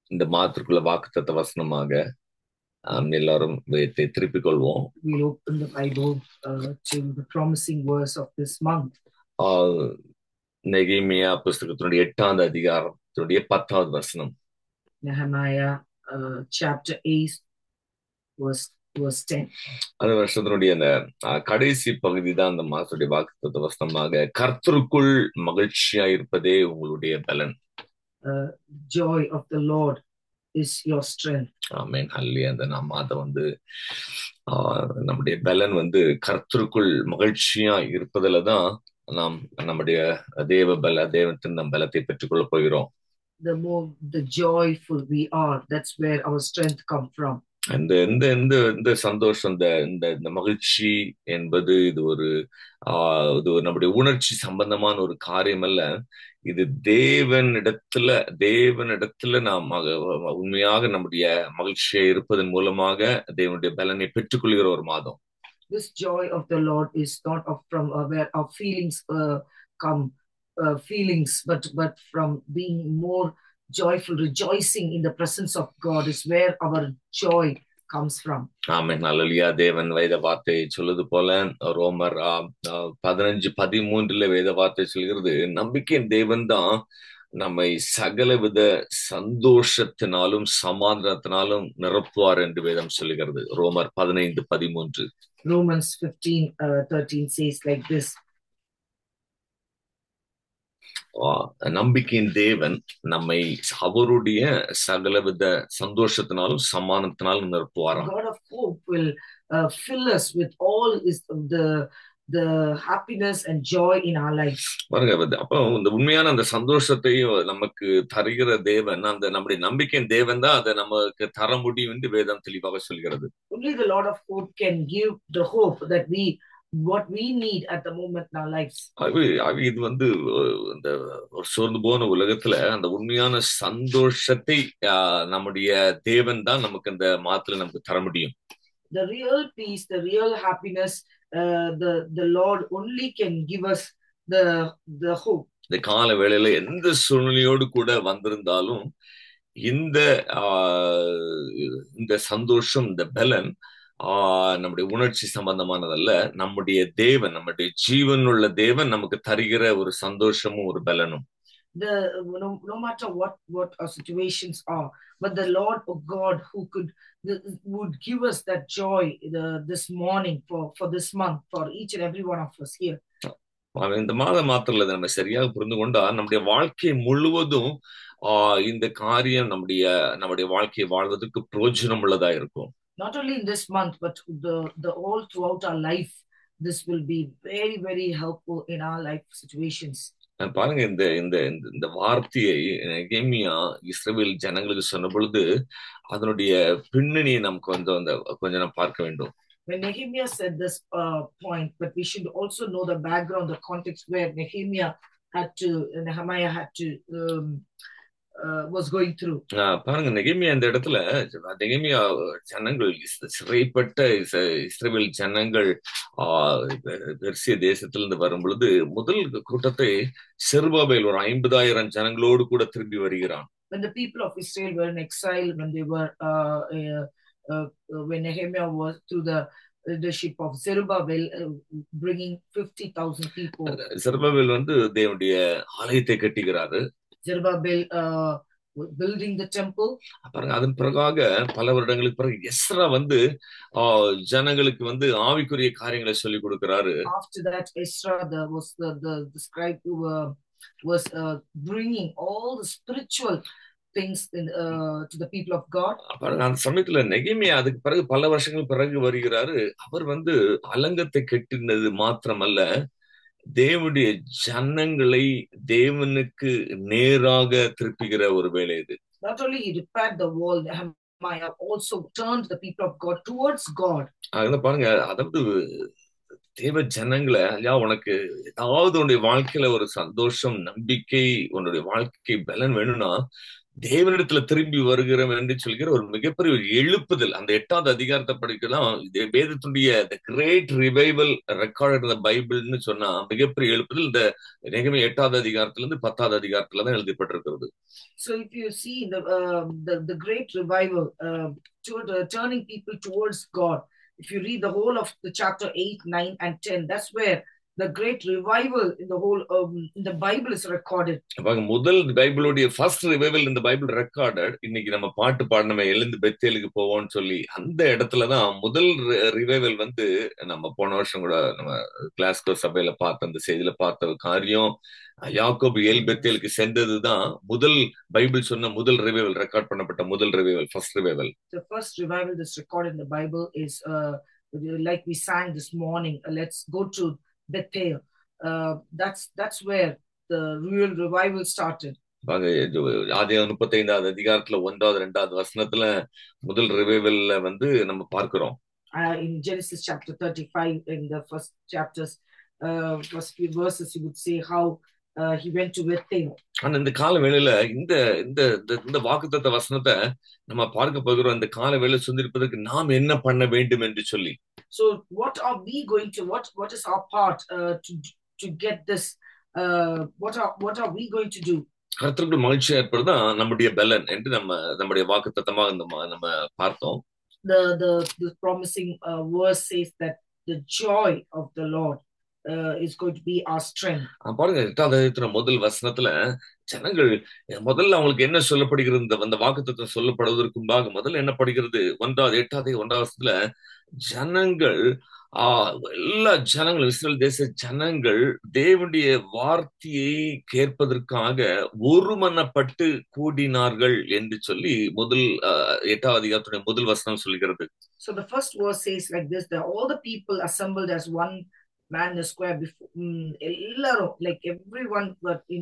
இந்த மாதத்திற்குள்ள வாக்குத்தத்த வசனமாக ஆம், எல்லாரும் வேதத்தை திருப்பிக் கொள்வோம் We'll open the Bible uh, to the promising verse of this month. ஆஹ், நெகேமியா புஸ்தகத்தினுடைய எட்டாவது அதிகாரத்தினுடைய பத்தாவது வசனம் Nehemiah uh, chapter 8, verse, verse 10. அந்த வருஷத்தினுடைய அந்த ஆஹ், கடைசி பகுதி தான் அந்த மாதத்துடைய வாக்குத்தத்த வசனமாக கர்த்தருக்குள் மகிழ்ச்சியா இருப்பதே உங்களுடைய பலன் Uh, joy of the Lord is your strength. ஆமேன் அல்லி அந்த நம்ம அதை வந்து ஆஹ், நம்முடைய பலன் வந்து கர்த்தருக்குள் மகிழ்ச்சியா இருப்பதுல தான் நாம் நம்முடைய தேவ பல தேவத்தின் நம் பலத்தை பெற்றுக்கொள்ள போகிறோம் The more the joyful we are, that's where our strength come from. இந்த இந்த இந்த இந்த சந்தோஷம் இந்த இந்த இந்த மகிழ்ச்சி என்பது இது ஒரு ஆஹ் இது ஒரு நம்முடைய உணர்ச்சி சம்பந்தமான ஒரு காரியம் அல்ல இது தேவனிடத்துல தேவனிடத்துல நாம் மக- உண்மையாக நம்முடைய மகிழ்ச்சியா இருப்பதன் மூலமாக தேவனுடைய பலனை பெற்றுக்கொள்கிற ஒரு மாதம் This joy of the Lord is not of from uh, where our feelings uh, come, uh, feelings, but but from being more joyful, rejoicing in the presence of God is where our joy comes from. ஆமே நல்லலியா தேவன் வேத வார்த்தை சொல்லுது போல ரோமர் ஆ, ஆ, பதினஞ்சு பதிமூன்றுல வேத வார்த்தை சொல்கிறது நம்பிக்கையின் தேவன் தான் நம்மை சகலவித சந்தோஷத்தினாலும் சமாதானத்தினாலும் நிரப்புவார் என்று வேதம் சொல்லுகிறது ரோமர் பதினைந்து பதிமூன்று Romans 15 uh, 13 says like this ஆ, நம்பிக்கையின் தேவன் நம்மை அவருடைய சகலவித சந்தோஷத்தினாலும் சமாதானத்தினாலும் நிரப்புவாராம் God of hope will uh, fill us with all is the the happiness and joy in our lives. பாருங்க அது அப்போ இந்த உண்மையான அந்த சந்தோஷத்தையும் நமக்கு தருகிற தேவன் அந்த நம்முடைய நம்பிக்கையின் தேவன் தான் அதை நமக்கு தர முடியும் என்று வேதம் தெளிவாக சொல்கிறது Only the Lord of hope can give the hope that we what we need at the moment in our lives. அது அது இது வந்து அஹ், இந்த ஒரு சோர்ந்து போன உலகத்துல அந்த உண்மையான சந்தோஷத்தை ஆஹ், நம்முடைய தேவன் தான் நமக்கு இந்த மாதத்துல நமக்கு தர முடியும் The real peace, the real happiness, uh, the the Lord only can give us the the hope. இந்த கால வேளையில எந்த சூழ்நிலையோடு கூட வந்திருந்தாலும் இந்த ஆஹ், இந்த சந்தோஷம் இந்த பலன் ஆஹ், நம்முடைய உணர்ச்சி சம்பந்தமானதல்ல நம்முடைய தேவன் நம்முடைய ஜீவனுள்ள தேவன் நமக்கு தருகிற ஒரு சந்தோஷமும் ஒரு பலனும் The no, no matter what what our situations are, but the Lord of God who could the, would give us that joy the, this morning for for this month for each and every one of us here. அவன் இந்த மாத மாத்திரல இதை நம்ம சரியாக புரிந்து கொண்டா நம்முடைய வாழ்க்கை முழுவதும் ஆஹ் இந்த காரியம் நம்முடைய நம்முடைய வாழ்க்கையை வாழ்வதற்கு பிரயோஜனம் உள்ளதா இருக்கும் Not only in this month, but the the all throughout our life, this will be very very helpful in our life situations. அஹ் பாருங்க இந்த இந்த இந்த- இந்த வார்த்தையை நெகேமியா இஸ்ரவேல் ஜனங்களுக்கு சொன்ன பொழுது அதனுடைய பின்னணியை நமக்கு வந்து அந்த கொஞ்சம் நம்ம பார்க்க வேண்டும் When Nehemiah said this uh, point, but we should also know the background, the context where Nehemiah had to, Nehemiah had to, um, uh, was going through. ஆஹ் பாருங்க நெகேமியா இந்த இடத்துல நெகேமியா ஜனங்கள் இஸ்- சிறைப்பட்ட இஸ்- இஸ்ரவேல் ஜனங்கள் ஆஹ் பெர்சிய தேசத்திலிருந்து வரும் பொழுது முதல் கூட்டத்தை செருபாபேல் ஒரு ஐம்பதாயிரம் ஜனங்களோடு கூட திரும்பி வருகிறான் When the people of Israel were in exile, when they were, uh, uh, uh, when Nehemiah was through the leadership of Zerubbabel, uh, bringing 50,000 people. Zerubbabel வந்து தேவனுடைய ஆலயத்தை கட்டுகிறாரு Zerubbabel uh, was building the temple. பாருங்க அதன் பிறகாக பல வருடங்களுக்கு பிறகு Ezra வந்து ஆஹ் ஜனங்களுக்கு வந்து ஆவிக்குரிய காரியங்களை சொல்லி கொடுக்கிறாரு After that, Ezra the, was the, the, the scribe who uh, was uh, bringing all the spiritual things in, uh, to the people of God. பாருங்க அந்த சமயத்துல நெகிமியா அதுக்கு பிறகு பல வருஷங்கள் பிறகு வருகிறாரு அவர் வந்து அலங்கத்தை கட்டினது மாத்திரமல்ல தேவனுடைய ஜனங்களை தேவனுக்கு நேராக திருப்புகிற ஒரு வேலை இது Not only he repaired the wall, Nehemiah also turned the people of God towards God. அதுல பாருங்க அதாவது தேவ ஜனங்களை ஐயா உனக்கு ஏதாவது உன்னுடைய வாழ்க்கையில ஒரு சந்தோஷம் நம்பிக்கை உன்னுடைய வாழ்க்கை பலன் வேணும்னா தேவனிடத்துல திரும்பி வருகிறோம் என்று சொல்கிற ஒரு மிகப்பெரிய ஒரு எழுப்புதல் அந்த எட்டாவது அதிகாரத்தை படிக்கலாம் இது வேதத்துடைய கிரேட் ரிவைவல் ரெக்கார்ட் இந்த பைபிள்னு சொன்னா மிகப்பெரிய எழுப்புதல் இந்த நிகமே எட்டாவது அதிகாரத்துல இருந்து பத்தாவது அதிகாரத்துல தான் எழுதப்பட்டிருக்கிறது So if you see the um, the, the great revival, uh, toward, uh, turning people towards God, if you read the whole of the chapter 8, 9, and 10, that's where the great revival in the whole um, in the Bible is recorded. பாருங்க முதல் பைபிளுடைய first revival இந்த Bible recorded இன்னைக்கு நம்ம பாட்டு பாடினமே எழுந்து பெத்தேலுக்கு போவோம்னு சொல்லி அந்த இடத்துலதான் முதல் ரிவைவல் வந்து நம்ம போன வருஷம் கூட நம்ம கிளாஸ்கோ சபையில பார்த்த அந்த செய்தியில பார்த்த ஒரு காரியம் யாக்கோபு ஏல் பெத்தேலுக்கு சென்றதுதான் முதல் பைபிள் சொன்ன முதல் ரிவைவல் ரெக்கார்ட் பண்ணப்பட்ட முதல் revival first revival The first revival that's recorded in the Bible is uh, like we sang this morning. Uh, let's go to Bethel. Uh, that's that's where the real revival started. பாங்க ஆதியா முப்பத்தைந்தாவது அதிகாரத்துல ஒன்றாவது ரெண்டாவது வசனத்துல முதல் ரிவைவல்ல வந்து நம்ம பார்க்கிறோம் uh, in Genesis chapter 35, in the first chapters, uh, first few verses, he would say how uh, he went to Bethel. ஆனா இந்த கால வேளையில இந்த இந்த இந்த- இந்த வாக்குத்தத்த வசனத்தை நம்ம பார்க்க போகிறோம் இந்த கால வேலை சுந்தரிப்பதற்கு நாம் என்ன பண்ண வேண்டும் என்று சொல்லி So, what are we going to? What what is our part uh, to to get this? Uh, what are what are we going to do? கருத்திற்கு மகிழ்ச்சியா இருப்பதுதான் நம்முடைய பலன் என்று நம்ம நம்முடைய வாக்குத்தத்தமாக இந்த மா- நம்ம பார்த்தோம் The the the promising uh, verse says that the joy of the Lord uh, is going to be our strength. ஆஹ் பாருங்க எட்டாவது அதிகாரத்துல முதல் வசனத்துல ஜனங்கள் முதல்ல அவங்களுக்கு என்ன சொல்லப்படுகிறது இந்த அந்த வாக்குத்தத்தம் சொல்லப்படுவதற்கு முன்பாக முதல்ல என்ன படுகிறது ஒன்றாவது எட்டாவது ஒன்றாவது வசனத்துல ஜனங்கள் ஆஹ் எல்லா ஜனங்களும் இஸ்ரேல் தேச ஜனங்கள் தேவனுடைய வார்த்தையை கேட்பதற்காக ஒருமனப்பட்டு கூடினார்கள் என்று சொல்லி முதல் ஆஹ், எட்டாவது அதிகாரத்துடைய முதல் வசனம் சொல்கிறது So the first verse says like this: that all the people assembled as one man in a square before mm, எல்லாரும், like everyone were in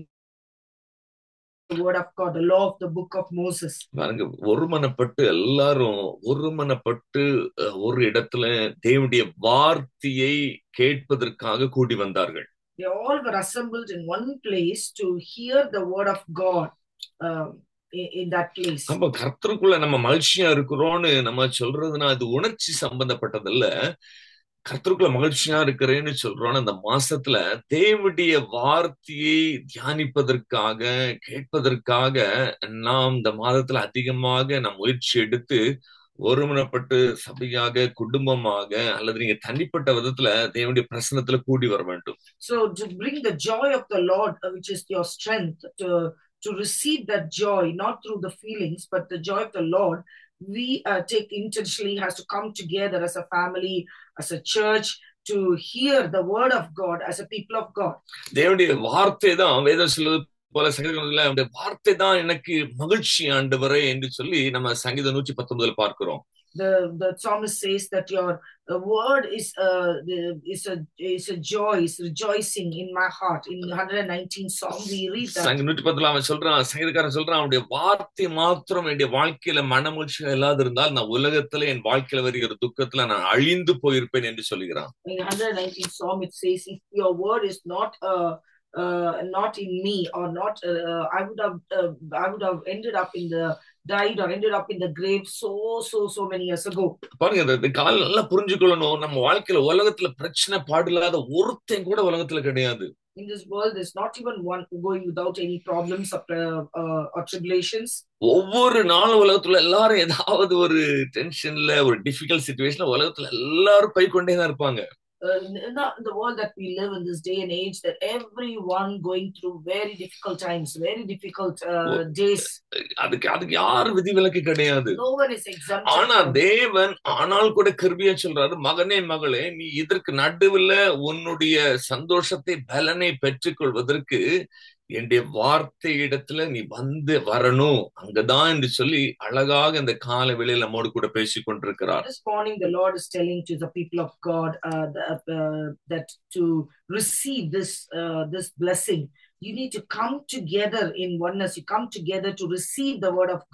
the word of God, the law of the book of Moses. பாருங்க ஒருமனப்பட்டு எல்லாரும் ஒருமனப்பட்டு அஹ், ஒரு இடத்துல தேவனுடைய வார்த்தையை கேட்பதற்காக கூடி வந்தார்கள் They all were assembled in one place to hear the word of God um, in, in that place. அப்ப கர்த்தருக்குள்ள நம்ம மகிழ்ச்சியா இருக்கிறோம்னு நம்ம சொல்றதுன்னா அது உணர்ச்சி சம்பந்தப்பட்டதல்ல கர்த்தருக்குள்ள மகிழ்ச்சியா இருக்கிறேன்னு சொல்றோம் அந்த மாசத்துல தேவனுடைய வார்த்தையை தியானிப்பதற்காக கேட்பதற்காக நாம் இந்த மாதத்துல அதிகமாக நம் முயற்சி எடுத்து ஒருமனப்பட்டு சபையாக குடும்பமாக அல்லது நீங்க தனிப்பட்ட விதத்துல தேவனுடைய பிரசனத்துல கூடி வர வேண்டும் So to bring the joy of the Lord, uh, which is your strength, to to receive that joy, not through the feelings, but the joy of the Lord, we uh, take intentionally has to come together as a family, as a church, to hear the word of God as a people of God. தேவனுடைய வார்த்தை தான் வேதம் சொல்வது போல சங்கீதங்கள்ல அவருடைய வார்த்தை தான் எனக்கு மகிழ்ச்சி ஆண்டவரே என்று சொல்லி நம்ம சங்கீதம் நூற்றி பத்தொன்பதுல பார்க்கிறோம் The the psalmist says that your the word is uh the, is a is a joy, is rejoicing in my heart. In 119 Psalm, we read that. சங்க நூற்றி பத்துல அவன் சொல்றான் சங்கீதக்காரன் சொல்றான் அவனுடைய வார்த்தை மாத்திரம் என்னுடைய வாழ்க்கையில மனமகிழ்ச்சியா இல்லாது இருந்தால் நான் உலகத்துல என் வாழ்க்கையில வருகிற துக்கத்துல நான் அழிந்து போயிருப்பேன் என்று சொல்லுகிறான் in 119 psalm it says if your word is not uh, uh not in me or not uh, i would have uh, i would have ended up in the died or ended up in the grave so so so many years ago பாருங்க இந்த- இந்த கால் நல்லா புரிஞ்சுக்கொள்ளணும் நம்ம வாழ்க்கையில உலகத்துல பிரச்சனை பாடில்லாத ஒருத்தன் கூட உலகத்துல கிடையாது in this world there's not even one going without any problems or, uh, uh, or tribulations ஒவ்வொரு நாளும் உலகத்துல எல்லாரும் ஏதாவது ஒரு டென்ஷன்ல ஒரு டிஃபிகல்ட் சுச்சுவேஷன்ல உலகத்துல எல்லாரும் போய் கொண்டே தான் இருப்பாங்க uh, in, in the, in the world that we live in this day and age that everyone going through very difficult times very difficult uh, days அதுக்கு அதுக்கு யார் விதிவிலக்கு கிடையாது no one is exempt ஆனா from- தேவன் ஆனால் கூட கிருபியா சொல்றாரு மகனே மகளே நீ இதற்கு நடுவுல உன்னுடைய சந்தோஷத்தை பலனை பெற்றுக்கொள்வதற்கு என்னுடைய வார்த்தை இடத்துல நீ வந்து வரணும் அங்கதான் என்று சொல்லி அழகாக இந்த கால வேளையில் நம்மோடு கூட பேசிக் கொண்டிருக்கிறார் This morning, the Lord is telling to the people of God uh, the- uh, that to receive this uh, this blessing, you need to come together in oneness. You come together to receive the word of God.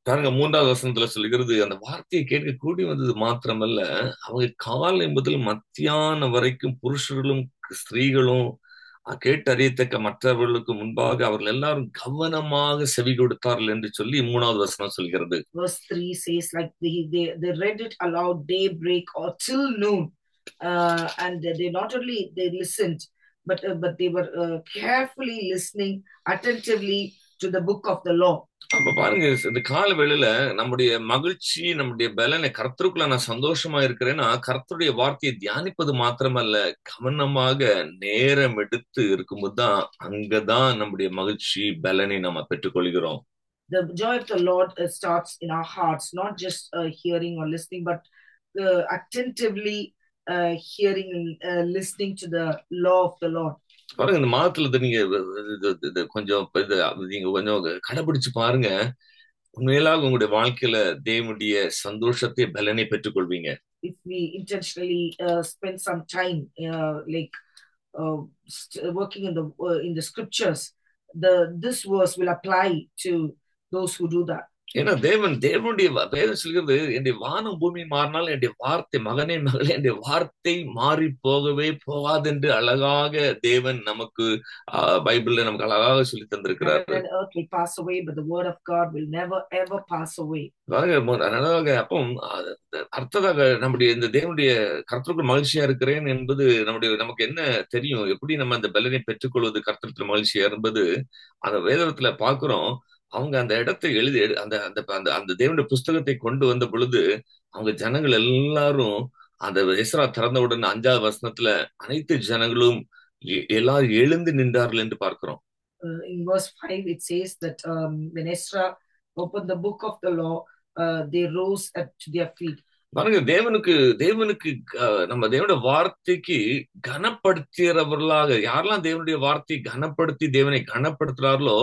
பாருங்க மூன்றாவது வசனத்துல சொல்லுகிறது அந்த வார்த்தையை கேட்க கூடி வந்தது மாத்திரமல்ல அவங்க காலை முதல் மத்தியான வரைக்கும் புருஷர்களும் ஸ்திரீகளும் அஹ், கேட்டறியத்தக்க மற்றவர்களுக்கு முன்பாக அவர்கள் எல்லாரும் கவனமாக செவி கொடுத்தார்கள் என்று சொல்லி மூணாவது வசனம் சொல்கிறது Verse 3 says, like they, they, they read it aloud daybreak or till noon. Uh, and they not only they listened, but uh, but they were uh, carefully listening attentively to the book of the law. அப்ப பாருங்க இந்த கால வேளையில நம்முடைய மகிழ்ச்சி நம்முடைய பலனை கர்த்தருக்குள்ள நான் சந்தோஷமா இருக்கிறேன்னா கர்த்தருடைய வார்த்தையை தியானிப்பது மாத்திரமல்ல கவனமாக நேரம் எடுத்து இருக்கும்போது தான் அங்கதான் நம்முடைய மகிழ்ச்சி பலனை நம்ம பெற்றுக்கொள்கிறோம் The joy of the Lord uh, starts in our hearts, not just uh, hearing or listening, but uh, attentively uh, hearing and uh, listening to the law of the Lord. பாருங்க இந்த மாதத்துல இது நீங்க இது- இது- இது கொஞ்சம் இது நீங்க கொஞ்சம் கடைபிடிச்சு பாருங்க உண்மையிலாக உங்களுடைய வாழ்க்கையில தேவனுடைய சந்தோஷத்தை பலனை பெற்றுக்கொள்வீங்க if we intentionally uh, spend some time uh, like uh, st- working in the uh, in the scriptures the this verse will apply to those who do that ஏன்னா தேவன் தேவனுடைய வ- வேதம் சொல்கிறது என்னுடைய வானம் பூமி மாறினால் என்னுடைய வார்த்தை மகனே மகளே என்னுடைய வார்த்தை மாறி போகவே போகாது என்று அழகாக தேவன் நமக்கு ஆஹ், பைபிள்ல நமக்கு அழகாக சொல்லி heaven தந்திருக்கிறாரு and earth will pass away but the word of god will never ever pass away பாருங்க, மொ- அழகாக அப்போ அர்த்ததாக நம்முடைய இந்த தேவனுடைய கர்த்தருக்குள் மகிழ்ச்சியா இருக்கிறேன் என்பது நம்முடைய நமக்கு என்ன தெரியும் எப்படி நம்ம அந்த பலனை பெற்றுக்கொள்வது கர்த்தருக்கு மகிழ்ச்சியா என்பது அந்த வேதத்துல பாக்குறோம் அவங்க அந்த இடத்தை எழுதி எடு- அந்த அந்த அந்த அந்த தேவனுடைய புஸ்தகத்தை கொண்டு வந்த பொழுது அவங்க ஜனங்கள் எல்லாரும் அந்த எஸ்ரா திறந்தவுடன் அஞ்சாவது வசனத்துல அனைத்து ஜனங்களும் எ- எல்லாரும் எழுந்து நின்றார்கள் என்று பார்க்கிறோம் uh, in verse 5 it says that um, when Ezra opened the book of the law uh, they rose at to their feet பாருங்க தேவனுக்கு தேவனுக்கு அஹ், நம்ம தேவனுடைய வார்த்தைக்கு கனப்படுத்துகிறவர்களாக யாரெல்லாம் தேவனுடைய வார்த்தையை கனப்படுத்தி தேவனை கனப்படுத்துறார்களோ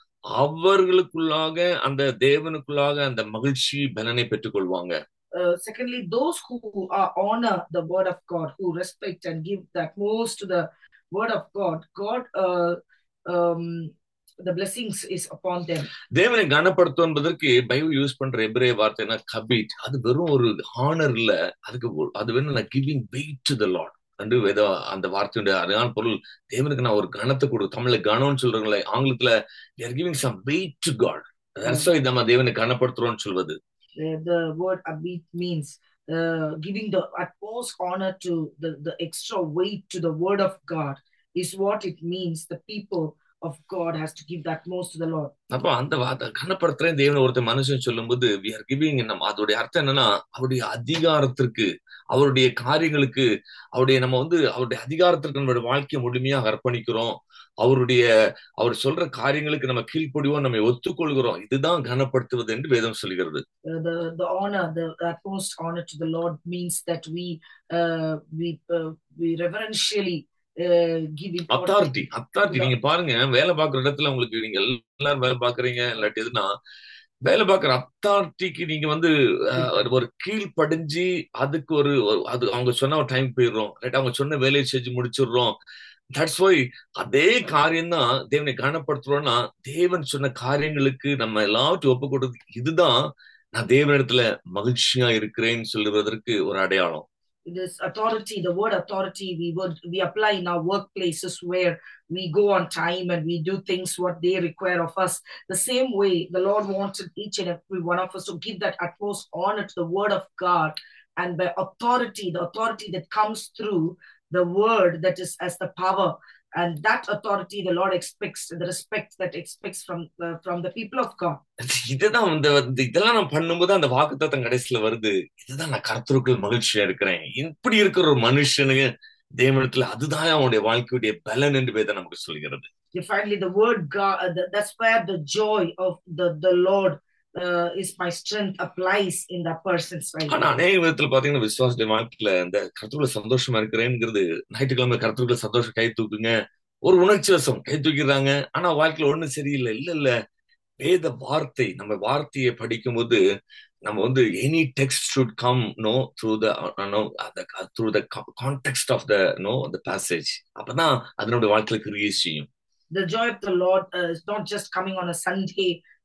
அவர்களுக்குள்ளாக அந்த தேவனுக்குள்ளாக அந்த மகிழ்ச்சி பலனை பெற்றுக்கொள்வாங்க Uh, secondly, those who uh, honor the word of God, who respect and give that most to the word of God, God, uh, um, the blessings is upon them. தேவனை கனப்படுத்தும் என்பதற்கு பைபிள் யூஸ் பண்ற எபிரே வார்த்தைனா கபீட் அது வெறும் ஒரு honour இல்ல அதுக்கு ஒரு- அது வேணும் giving weight to the Lord and ஏதோ அந்த வார்த்தையுடைய அருகான பொருள் தேவனுக்கு நான் ஒரு கனத்தை கொடு தமிழ்ல கனம்னு சொல்றாங்களே ஆங்கிலத்துல giving some weight to God that's why நம்ம தேவனை கனப்படுத்துறோம்னு சொல்வது The, the word abit means uh, giving the utmost honor to the, the extra weight to the word of God is what it means. The people of God has to give that most to the Lord. அப்போ அந்த வார்த்தை கனப்படுத்துறேன் தேவனை ஒருத்தர் மனுஷன் சொல்லும்போது we are giving நம்ம அதோடைய அர்த்தம் என்னன்னா அவருடைய அதிகாரத்திற்கு அவருடைய காரியங்களுக்கு அவருடைய நம்ம வந்து அவருடைய அதிகாரத்திற்கு நம்மளுடைய வாழ்க்கையை முழுமையாக அர்ப்பணிக்கிறோம் அவருடைய அவர் சொல்ற காரியங்களுக்கு நம்ம கீழ்ப்படிவோம் நம்ம ஒத்துக்கொள்கிறோம் இதுதான் கனப்படுத்துவது என்று வேதம் சொல்கிறது Uh, the the honor, the utmost honor to the Lord means that we uh, we uh, we reverentially uh, give importance. Authority authority நீங்க பாருங்க வேலை பார்க்குற இடத்துல உங்களுக்கு நீங்க எல்லாரும் வேலை பார்க்கறீங்க இல்லாட்டி எதுனா வேலை பார்க்குற அத்தாரிட்டிக்கு நீங்க வந்து அஹ், ஒரு கீழ்ப்படிஞ்சு அதுக்கு ஒரு ஒரு- அது அவங்க சொன்ன ஒரு டைம் போயிடுறோம் ரைட் அவங்க சொன்ன வேலையை செஞ்சு முடிச்சிடுறோம் தட்ஸ் ஒய் அதே காரியம் தான் தேவனை கனப்படுத்துறோம்னா தேவன் சொன்ன காரியங்களுக்கு நம்ம எல்லாத்தையும் ஒப்பு கொடுத்து இதுதான் நான் தேவனிடத்துல மகிழ்ச்சியா இருக்கிறேன்னு சொல்லுவதற்கு ஒரு அடையாளம் This authority, the word authority, we would we apply in our workplaces where we go on time and we do things what they require of us. The same way the Lord wanted each and every one of us to give that utmost honor to the word of God and by authority, the authority that comes through the word that is as the power and that authority the Lord expects the respect that expects from uh, from the people of God. இதுதான் இந்த இந்த இதெல்லாம் நான் பண்ணும்போது அந்த வாக்குத்தத்தம் கடைசியில வருது இதுதான் நான் கர்த்தருக்குள் மகிழ்ச்சியா இருக்கிறேன் இப்படி இருக்கிற ஒரு மனுஷனுக்கு தேவனத்துல அதுதான் அவனுடைய வாழ்க்கையுடைய பலன் என்று வேதம் நமக்கு சொல்கிறது You finally the word God uh, th- that's where the joy of the the Lord uh, is my strength applies in that person's life. ஆனா அநேக விதத்துல பாத்தீங்கன்னா விசுவாசத்துடைய வாழ்க்கையில இந்த கருத்துக்குள்ள சந்தோஷமா இருக்கிறேங்கிறது ஞாயிற்றுக்கிழமை கருத்துக்குள்ள சந்தோஷம் கை தூக்குங்க ஒரு உணர்ச்சி வசம் கை தூக்கிறாங்க ஆனா வாழ்க்கையில ஒண்ணும் சரியில்லை இல்ல இல்ல வேத வார்த்தை நம்ம வார்த்தையை படிக்கும்போது நம்ம வந்து any text should come know through the know through the context of the know the passage அப்பதான் அது நம்முடைய வாழ்க்கையில கிரியே செய்யும் The joy of the Lord uh, is not just coming on a Sunday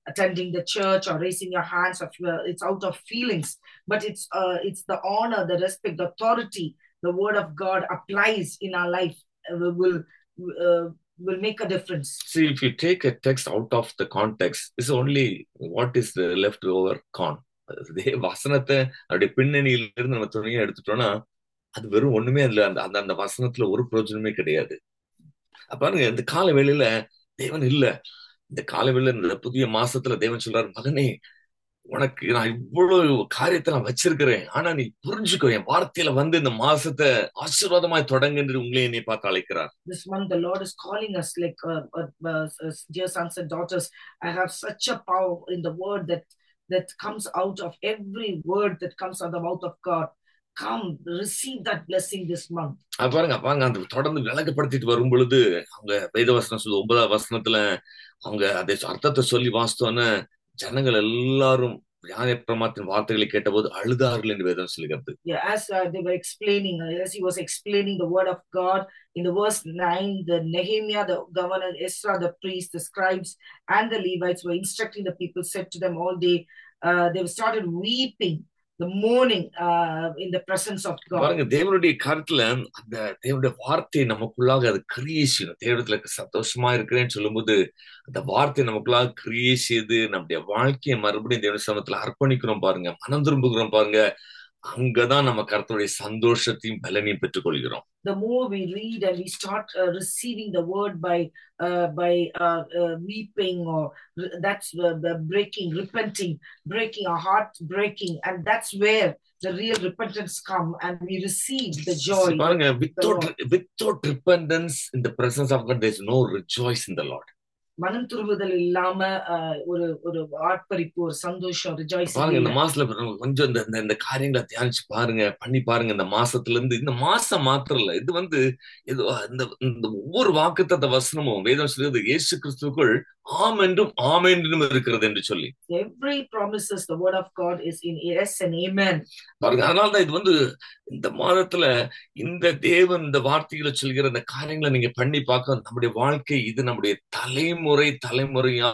attending the church or raising your hands of your, it's out of feelings but it's uh, it's the honor the respect the authority the word of god applies in our life uh, will uh, will make a difference See, if you take a text out of the context, it's only what is the leftover con. அதே வசனத்தை அப்படியே பின்னணியில இருந்து நம்ம துணியை எடுத்துட்டோம்னா அது வெறும் ஒண்ணுமே அதுல அந்த அந்த அந்த வசனத்துல ஒரு பிரயோஜனமே கிடையாது அப்ப பாருங்க இந்த கால வேளையில தேவன் இல்ல இந்த கால வேளையில இந்த புதிய மாசத்துல தேவன் சொல்றாரு மகனே உனக்கு நான் இவ்வளவு காரியத்தை நான் வச்சிருக்கிறேன் ஆனா நீ புரிஞ்சுக்கோ என் வார்த்தையில வந்து இந்த மாசத்தை ஆசீர்வாதமாய் தொடங்கு என்று உங்களை என்னை பார்த்து அழைக்கிறார் this month the lord is calling us like uh, uh, uh, uh, dear sons and daughters i have such a power in the word that that comes out of every word that comes out of the mouth of god come receive that blessing this month அது பாருங்க பாருங்க அந்த தொடர்ந்து விளக்கப்படுத்திட்டு வரும் பொழுது அவங்க வேத வசனம் சொல்லு ஒன்பதாம் வசனத்துல அவங்க அதை அர்த்தத்தை சொல்லி வாசித்தோன்னு ஜனங்கள் எல்லாரும் ஞான பிரமாத்தின் வார்த்தைகளை கேட்டபோது அழுதார்கள் என்று வேதம் சொல்லுகிறது yeah as uh, they were explaining uh, as he was explaining the word of god in the verse 9 the nehemiah the governor ezra the priest the scribes and the levites were instructing the people said to them all day uh, they started weeping the mourning uh, in the presence of god பாருங்க தேவனுடைய கருத்துல அந்த தேவனுடைய வார்த்தை நமக்குள்ளாக அது கிரியை செய்யணும் தேவனத்துல சந்தோஷமா இருக்கிறேன்னு சொல்லும்போது அந்த வார்த்தை நமக்குள்ளாக கிரியை செய்து நம்முடைய வாழ்க்கையை மறுபடியும் தேவன சமத்துல அர்ப்பணிக்கிறோம் பாருங்க மனம் திரும்புகிறோம் பாருங்க அங்கதான் நம்ம கருத்துடைய சந்தோஷத்தையும் பலனையும் பெற்றுக்கொள்கிறோம் the more we read and we start uh, receiving the word by uh, by uh, uh, weeping or re- that's uh, the breaking repenting breaking our heart breaking and that's where the real repentance come and we receive the joy பாருங்க without without repentance in the presence of God there no rejoice in the Lord மனம் துருவுதல் இல்லாம uh, ஒரு ஒரு ஆட்பரிப்பு ஒரு சந்தோஷம் பாருங்க rejoicing இந்த மாசத்துல நம்ம கொஞ்சம் இந்த இந்த- இந்த காரியங்களை தியானிச்சு பாருங்க பண்ணி பாருங்க இந்த மாசத்துல இருந்து இந்த மாசம் மாத்திரம் இல்ல இது வந்து இது இந்த இந்த ஒவ்வொரு வாக்குத்தத்த வசனமும் வேதம் சொல்றது இயேசு கிறிஸ்துக்குள் ஆம் என்றும் ஆம் என்றும் இருக்கிறது என்று சொல்லி every promises the word of god is in yes and amen பாருங்க அதனாலதான் இது வந்து இந்த மாதத்துல இந்த தேவன் இந்த வார்த்தைகளை சொல்கிற இந்த காரியங்களை நீங்க பண்ணி பார்க்க நம்முடைய வாழ்க்கை இது நம்முடைய தலைமுறை தலைமுறையா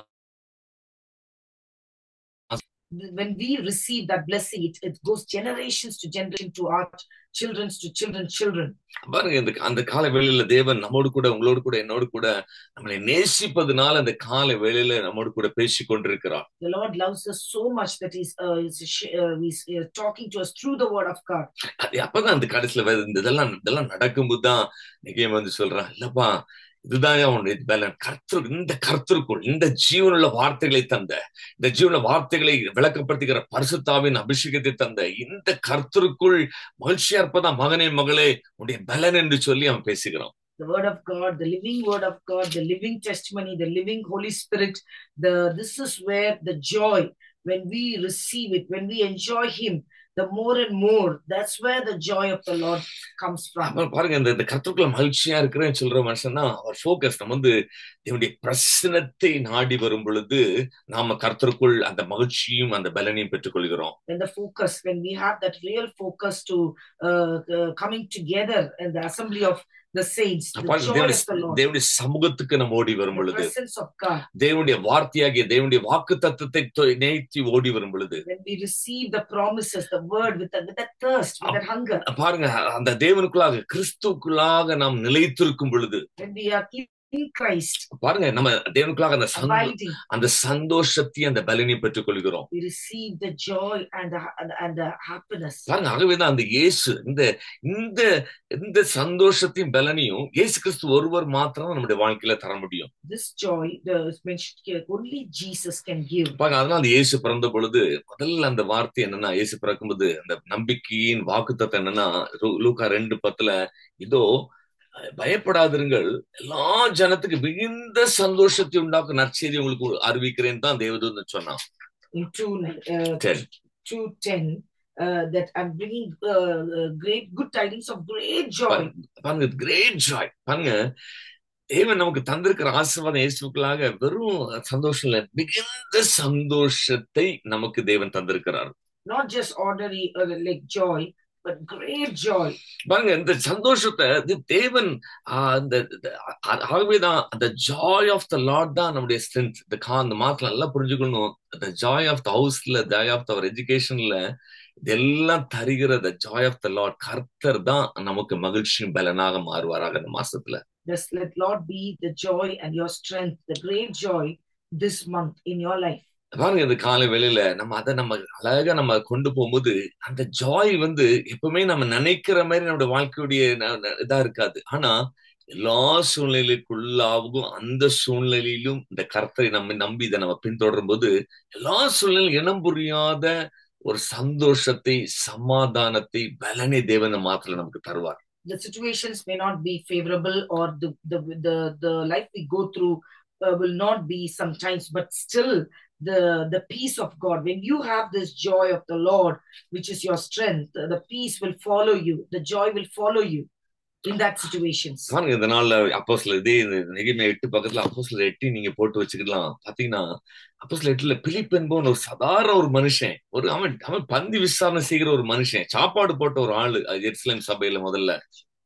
when we receive that blessing, it, it goes generations to generation to our children's to children, children. பாருங்க இந்த அந்த கால வேளையில தேவன் நம்மோடு கூட உங்களோடு கூட என்னோடு கூட நம்மளை நேசிப்பதனால அந்த கால வேளையில நம்மோடு கூட பேசி கொண்டிருக்கிறார் The Lord loves us so much that He's, uh, he's, uh, he's uh, talking to us through the Word of God. அது அப்பதான் அந்த கடைசியில வேற இந்த இதெல்லாம் இதெல்லாம் நடக்கும்போது தான் நிகழ்ச்சி வந்து சொல்றான் இல்லப்பா இதுதான் உன் பலன் கர்த்தர் இந்த கர்த்தருக்குள் இந்த ஜீவனுள்ள வார்த்தைகளை தந்த இந்த ஜீவனுள்ள வார்த்தைகளை விளக்கப்படுத்துகிற பரிசுத்தாவின் அபிஷேகத்தை தந்த இந்த கர்த்தருக்குள் மகிழ்ச்சியா இருப்பதான் மகனே மகளே உன்னுடைய பலன் என்று சொல்லி அவன் பேசுகிறான் The Word of God, the living Word of God, the living testimony, the living Holy Spirit. The this is where the joy, when we receive it, when we enjoy Him, the more and more, that's where the joy of the Lord comes from. அப்புறம் பாருங்க இந்த இந்த கர்த்தருக்குள்ள மகிழ்ச்சியா இருக்கிறேன்னு சொல்ற மனுஷன் தான் அவர் focus நம்ம வந்து என்னுடைய பிரசனத்தை நாடி வரும் பொழுது நாம கர்த்தருக்குள் அந்த மகிழ்ச்சியும் அந்த பலனையும் பெற்றுக்கொள்கிறோம் when the focus, when we have that real focus to uh, uh, coming together in the assembly of the saints, the பாருங்க, joy தேவனுடைய of the Lord, தேவனுடைய சமூகத்துக்கு நம்ம ஓடி வரும் the பொழுது presence of God, தேவனுடைய வார்த்தையாகிய தேவனுடைய வாக்கு தத்துவத்தை நேர்த்தி ஓடி வரும் பொழுது when we receive the promises, the word with, the, with that thirst, with that hunger, பாருங்க அந்த தேவனுக்குள்ளாக கிறிஸ்துக்குள்ளாக நாம் நிலைத்திருக்கும் பொழுது when we are in in Christ, பாருங்க நம்ம தேவனுக்குள்ளாக அந்த சந்தோ- abiding, அந்த சந்தோஷத்தை அந்த பலனை பெற்றுக்கொள்கிறோம் we receive the joy and the, and, and the happiness. பாருங்க ஆகவேதான் அந்த இயேசு இந்த இந்த இந்த சந்தோஷத்தையும் பலனையும் இயேசு கிறிஸ்து ஒருவர் மாத்திரம் நம்முடைய வாழ்க்கையில தர முடியும் This joy, the is mentioned here, only Jesus can give. பாருங்க அதனால அந்த இயேசு பிறந்த பொழுது முதல்ல அந்த வார்த்தை என்னன்னா இயேசு பிறக்கும்போது அந்த நம்பிக்கையின் வாக்குத்தத்தம் என்னன்னா லூ- லூக்கா ரெண்டு பத்துல இதோ அஹ், பயப்படாதிருங்கள் எல்லா ஜனத்துக்கு மிகுந்த சந்தோஷத்தை உண்டாக்கும் நற்செய்தி உங்களுக்கு அறிவிக்கிறேன்னு தான் தேவதூதன் சொன்னான் In 2, uh, Ten. 210, uh, that I'm bringing uh, uh, great good tidings of great joy. பாருங்க கிரேட் ஜாய் பாருங்க தேவன் நமக்கு தந்திருக்கிற ஆசீர்வாதம் இயேசுக்களாக வெறும் சந்தோஷம் இல்ல மிகுந்த சந்தோஷத்தை நமக்கு தேவன் தந்திருக்கிறார் not just ordinary uh, like joy, but great joy. பாருங்க இந்த சந்தோஷத்தை இது தேவன் ஆஹ், இந்த இந்த- ஆ- ஆகவேதான் அந்த ஜாய் ஆஃப் த லார்ட் தான் நம்முடைய ஸ்ட்ரென்த் இந்த கா அந்த மாதத்துல நல்லா புரிஞ்சுக்கணும் the ஜாய் ஆஃப் த ஹவுஸ்ல ஜாய் ஆஃப் அவர் எஜுகேஷன்ல இதெல்லாம் தருகிற the joy of the Lord கர்த்தர் தான் நமக்கு மகிழ்ச்சியும் பலனாக மாறுவாராக இந்த மாசத்துல Just let Lord be the joy and your strength, the great joy this month in your life. பாருங்க இந்த காலை வேளையில நம்ம அதை நம்ம அழகா நம்ம கொண்டு போகும்போது அந்த ஜாய் வந்து எப்பவுமே நம்ம நினைக்கிற மாதிரி நம்முடைய வாழ்க்கையுடைய ந- ந- இதா இருக்காது ஆனா எல்லா சூழ்நிலைக்குள்ளாகவும் அந்த சூழ்நிலையிலும் இந்த கர்த்தரை நம்ம நம்பி இதை நம்ம பின்தொடரும் போது எல்லா சூழ்நிலையும் இனம் புரியாத ஒரு சந்தோஷத்தை சமாதானத்தை பலனை தேவன் இந்த மாத்திர நமக்கு தருவார் The situations may not be favorable, or the the the, the life we go through uh, will not be sometimes, but still the the peace of God. When you have this joy of the Lord, which is your strength, the peace will follow you. The joy will follow you in that situations. பாருங்க இந்த நாள்ல அப்போ சில இதே இந்த நெகிமை எட்டு பக்கத்துல அப்போ சில எட்டி நீங்க போட்டு வச்சுக்கலாம் பாத்தீங்கன்னா அப்போ சில எட்டுல பிலிப் என்பவன் ஒரு சாதாரண ஒரு மனுஷன் ஒரு அவன் அவன் பந்தி விசாரணை செய்கிற ஒரு மனுஷன் சாப்பாடு போட்ட ஒரு ஆளு அது எருசலேம் சபையில முதல்ல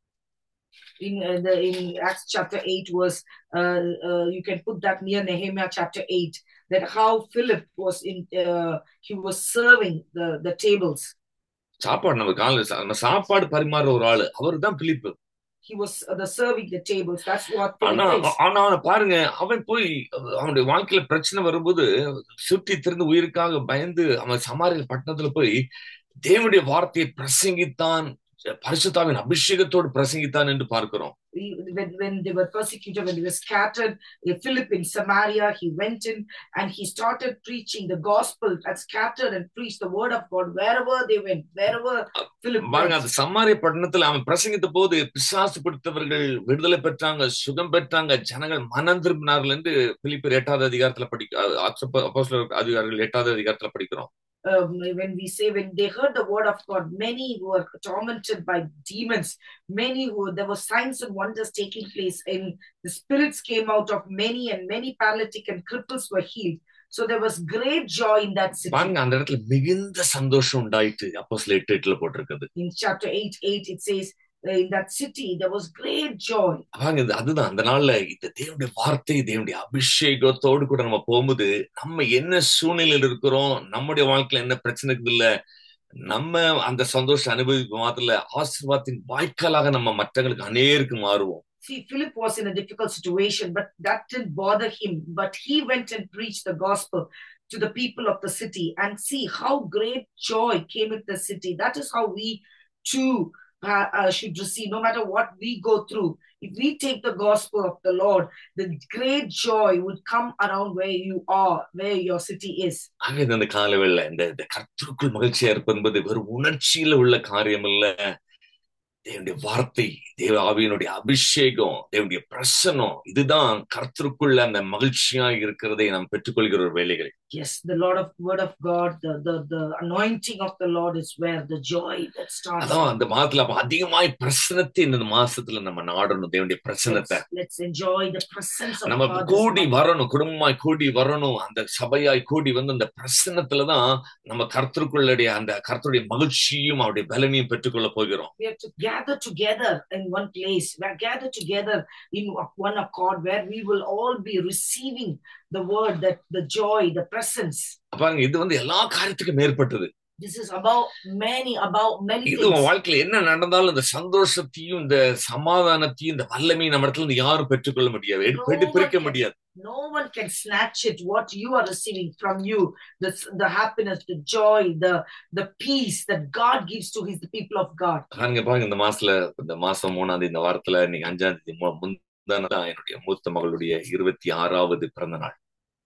in uh, the in Acts chapter 8 verse uh, uh, you can put that near Nehemiah chapter 8 that how Philip was in uh, he was serving the the tables சாப்பாடு நம்ம காலையில சா- நம்ம சாப்பாடு பரிமாறுற ஒரு ஆளு அவர் தான் Philip he was uh, the serving the tables that's what ஆனா Philip is. ஆனா அவனை பாருங்க அவன் போய் அவனுடைய வாழ்க்கையில பிரச்சனை வரும்போது சுற்றி திருந்து உயிருக்காக பயந்து அவன் சமாரியல் பட்டணத்துல போய் தேவனுடைய வார்த்தையை பிரசங்கித்தான் பரிசுத்தாவின் அபிஷேகத்தோடு பிரசங்கித்தான் என்று பார்க்கிறோம் He- when, when they were persecuted when they were scattered uh, Philip in Samaria he went in and he started preaching the gospel and scattered and preached the word of God wherever they went wherever Philip பாருங்க went. அந்த சம்மாரிய பட்டணத்துல அவன் பிரசங்கித்த போது பிசாசு பிடித்தவர்கள் விடுதலை பெற்றாங்க சுகம் பெற்றாங்க ஜனங்கள் மனம் திரும்பினார்கள் என்று பிலிப்பர் எட்டாவது அதிகாரத்துல படிக்க அப்போஸ்தலர் அதிகாரிகள் எட்டாவது அதிகாரத்துல படிக்கிறோம் um, when we say when they heard the word of God, many were tormented by demons, many who there were signs and wonders taking place, and the spirits came out of many, and many paralytic and cripples were healed. So there was great joy in that city. பாருங்க அந்த இடத்துல மிகுந்த சந்தோஷம் உண்டாயிட்டு அப்போ சில எட்டு எட்டுல போட்டிருக்குது In chapter 8 8, it says, uh, In that city there was great joy. பாருங்க இது அதுதான் அந்த நாள்ல இந்த தேவனுடைய வார்த்தை தேவனுடைய அபிஷேகத்தோடு கூட நம்ம போகும்போது நம்ம என்ன சூழ்நிலையில் இருக்கிறோம் நம்முடைய வாழ்க்கையில என்ன பிரச்சனை இருக்குது இல்ல நம்ம அந்த சந்தோஷம் அனுபவிக்கும் மாத்திர ஆசீர்வாதத்தின் வாய்க்காலாக நம்ம மற்றவங்களுக்கு அநேருக்கு மாறுவோம் See, Philip was in a difficult situation, but that didn't bother him. But he went and preached the gospel to the people of the city and see how great joy came in the city. That is how we too uh, uh, should receive, no matter what we go through. If we take the gospel of the Lord, the great joy would come around where you are, where your city is. ஆக இது அந்த காலவேளை இந்த இந்த கர்த்தருக்குள் மகிழ்ச்சியா இருப்பது என்பது வெறும் உணர்ச்சியில உள்ள காரியம் இல்ல தேவனுடைய வார்த்தை தேவ ஆவியனுடைய அபிஷேகம் தேவனுடைய பிரசனம் இதுதான் கர்த்தருக்குள்ள அந்த மகிழ்ச்சியா இருக்கிறதை நாம் பெற்றுக்கொள்கிற ஒரு வேலைகள் Yes, the Lord of Word of God, the, the, the anointing of the Lord is where the joy that starts. அதான் அந்த மாதத்துல அப்ப அதிகமாய் பிரசனத்தை இந்த மாசத்துல நம்ம நாடணும் தேவனுடைய பிரசனத்தை Let's, let's enjoy the presence of நம்ம God. this கூடி month. வரணும் குடும்பமாய் கூடி வரணும் அந்த சபையாய் கூடி வந்து அந்த பிரசனத்துலதான் நம்ம கர்த்தருக்குள்ளுடைய அந்த கர்த்தருடைய மகிழ்ச்சியும் அவருடைய பலனையும் பெற்றுக்கொள்ள போகிறோம் We have to gather together in one place. We are gathered together in one accord where we will all be receiving the word, that the joy, the presence. பாருங்க இது வந்து எல்லா காரியத்துக்கும் மேற்பட்டது This is about many, about many இது உங்க things. வாழ்க்கையில என்ன நடந்தாலும் இந்த சந்தோஷத்தையும் இந்த சமாதானத்தையும் இந்த வல்லமையும் நம்ம இடத்துல இருந்து யாரும் பெற்றுக்கொள்ள முடியாது எடு- பிடி- பிரிக்க முடியாது No one can snatch it. What you are receiving from you, the, the happiness, the joy, the the peace that God gives to His the people of God. பாருங்க பாருங்க இந்த மாசத்துல இந்த மாசம் மூணாம் தேதி இந்த வாரத்துல இன்னைக்கு அஞ்சாம் தேதி மு- முந்தானதான் என்னுடைய மூத்த மகளுடைய இருபத்தி ஆறாவது பிறந்த நாள்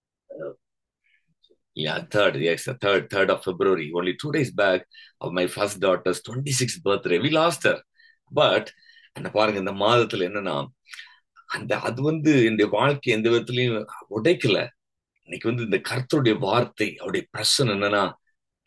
Yeah, third, yes, the third, third of February. Only two days back of my first daughter's 26th birthday. We lost her. But, அந்த பாருங்க இந்த மாதத்துல என்னன்னா அந்த அது வந்து என்னுடைய வாழ்க்கை எந்த விதத்திலையும் உடைக்கல இன்னைக்கு வந்து இந்த கர்த்தருடைய வார்த்தை அவருடைய பிரச்சனை என்னன்னா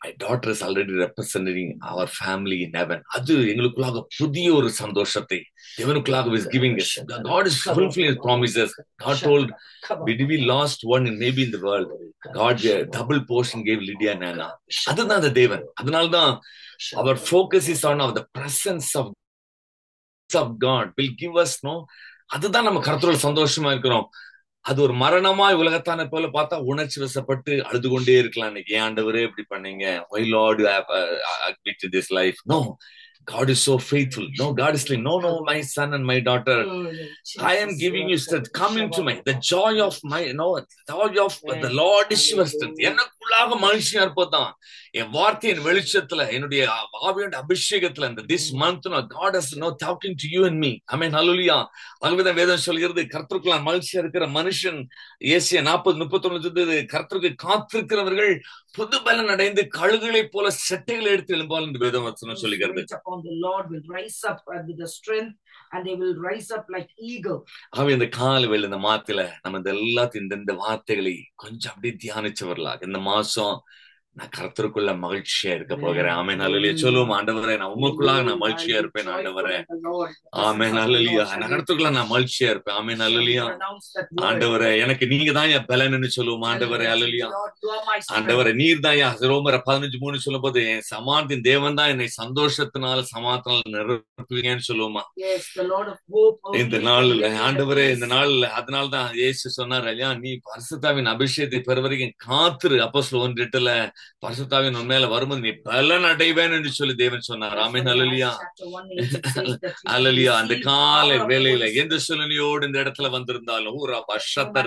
my daughter is already representing our family in heaven அது எங்களுக்குள்ளாக புதிய ஒரு சந்தோஷத்தை தேவனுக்குள்ளாக is giving God is fulfil his promises God told did we lost one in maybe in the world god a double portion gave lydia and anna அதுதான் அந்த தேவன் அதனால தான் our focus is on of the presence of of god will give us no அதுதான் நம்ம கருத்துல சந்தோஷமா இருக்கிறோம் அது ஒரு மரணமாய் உலகத்தான போல பார்த்தா உணர்ச்சி வசப்பட்டு அழுது கொண்டே இருக்கலாம் இன்னைக்கு ஏன் ஆண்டவரே இப்படி பண்ணீங்க why lord you have uh, admitted this life no God is so faithful. No, God is like, no, no, my son and my daughter, I am giving you strength. Come into my, the joy of my, no, the joy of the Lord is your strength. எனக்குள்ளாக மனுஷன் இருப்பதான் என் வார்த்தையின் வெளிச்சத்துல என்னுடைய ஆவியோட அபிஷேகத்துல இந்த this month God has no talking to you and me I mean hallelujah அல்வித வேதம் சொல்கிறது கர்த்தருக்குள்ள மகிழ்ச்சியா இருக்கிற மனுஷன் ஏசிய நாற்பது முப்பத்தொன்னு கர்த்தருக்கு காத்திருக்கிறவர்கள் புது பலன் அடைந்து கழுகுகளை போல செட்டைகளை எடுத்து எழும்பால் என்று வேதம் வசனம் சொல்லுகிறது upon the Lord will rise up with the strength and they will rise up like eagle. ஆகவே இந்த கால வேலை இந்த மாத்துல நம்ம இந்த எல்லாத்தையும் இந்த இந்த வார்த்தைகளை கொஞ்சம் அப்படியே தியானிச்சு வரலாம் இந்த மாசம் நான் கர்த்தருக்குள்ள மகிழ்ச்சியா இருக்க போகிறேன் ஆமே நல்லலியா சொல்லுவோம் ஆண்டவரே நான் உமக்குள்ளாக நான் மகிழ்ச்சியா இருப்பேன் ஆண்டவரே ஆமே நல்லலியா நான் கருத்துக்குள்ள நான் மகிழ்ச்சியா இருப்பேன் ஆமே நல்லலியா ஆண்டவரே எனக்கு நீங்க தான் என் பலன்னு சொல்லுவோம் ஆண்டவரே அல்லலியா ஆண்டவரே நீர் தான் என் ரோமர பதினஞ்சு மூணு சொல்லும் போது என் சமானத்தின் தேவன் தான் என்னை சந்தோஷத்தினால சமாத்தினால நிரப்புவீங்கன்னு சொல்லுவோமா இந்த நாள்ல ஆண்டவரே இந்த நாள்ல அதனால தான் ஏசு சொன்னார் ஐயா நீ பரிசுத்தாவின் அபிஷேகத்தை பெற வரைக்கும் காத்துரு அப்போ ஒன்றிட்டுல பரிசுத்தாவின் உண்மையில வரும்போது நீ பலன் அடைவேன் என்று சொல்லி தேவன் சொன்னார் ஆமே நல்லலியா அல்லலியா அந்த காலை வேலையில எந்த சூழ்நிலையோடு இந்த இடத்துல வந்திருந்தாலும் ஊரா பஷத்தர்